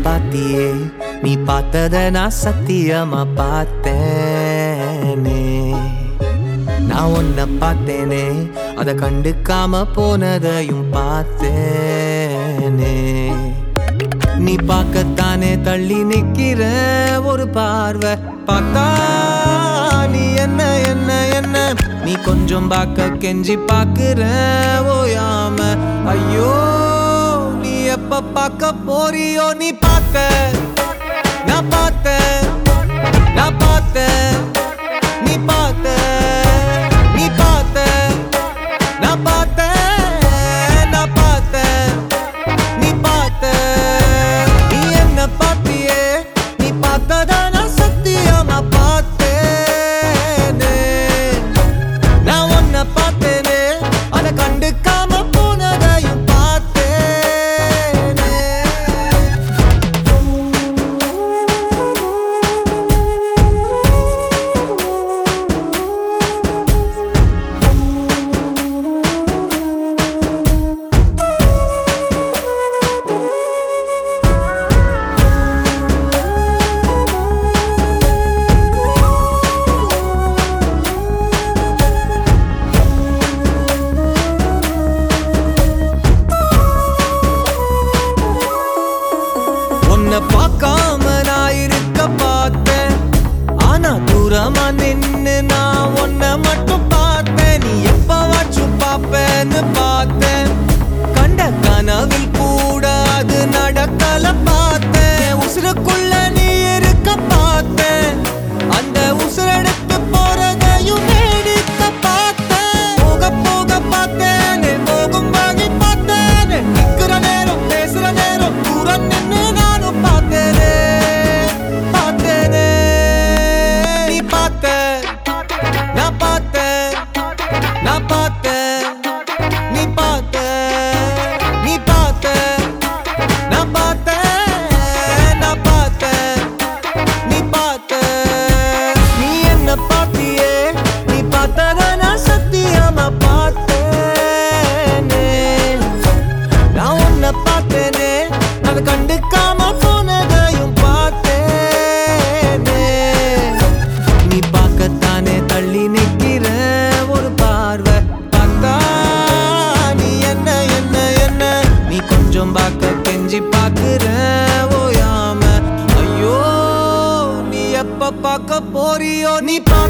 பாத்தியே நீ பார்த்தத நான் சத்தியமா பார்த்தேனே நான் உன்னை பார்த்தேனே அத கண்டுக்காம போனதையும் பார்த்தேனே நீ பார்க்கத்தானே தள்ளி நிக்கிற ஒரு பார்வை பார்த்தா நீ என்ன என்ன என்ன நீ கொஞ்சம் பார்க்க கெஞ்சி பார்க்கிற ஓயாம ஐயோ நீ எப்ப பார்க்க போறியோ நீ பார்த்த நான் பார்த்தேன் நான் பார்த்தேன் நீ பார்த்த நீ பார்த்த நான் பார்த்தேன் நான் பார்த்தேன் நீ பார்த்த நீ என்ன பார்த்தியே நீ பார்த்ததா நான் சத்தியமா பார்த்தேனே நான் உன்னை பார்த்தேனே அதை கண்டுக்காம போனதையும் பார்த்தேனே உன்னை பார்க்காம நான் இருக்க பார்த்தேன் ஆனா தூரமா நின்னு நான் உன்னை மட்டும் பார்த்தேன் நீ எப்பவாச்சும் பார்ப்பேன்னு பார்த்தேன் கண்ட கனவில் கூட அது நடக்கல பார்த்தேன் உசுருக்குள்ள நீ இருக்க பார்த்தேன் அந்த உசுரெடுத்து போறதையும் வேடிக்க பார்த்தேன் போக போக பார்த்தேன் போகும் வகை பார்த்தேன் நிக்கிற நேரம் பேசுற நேரம் தூரம் நின்னு நானும் பார்த்தேனே பார்த்தேனே நீ பார்த்த நான் பார்த்தேன் நான் பார்த்தேன் நீ பார்த்த நீ பார்த்த நான் பார்த்தேன் நான் பார்த்தேன் நீ பார்த்த நீ என்ன பார்த்தியே நீ பார்த்தத நான் சத்தியமா பார்த்தேனே நான் உன்னை பார்த்தேனே அதை கண்டுக்காம போனதையும் பார்த்தேனே நீ பார்க்கத்தானே தள்ளி நிக்கிற ஒரு பார்வை பார்த்தா நீ என்ன என்ன என்ன நீ கொஞ்சம் பார்க்க கெஞ்சி பார்க்கிற ஓயாம ஐயோ நீ எப்ப பார்க்க போறியோ நீ பா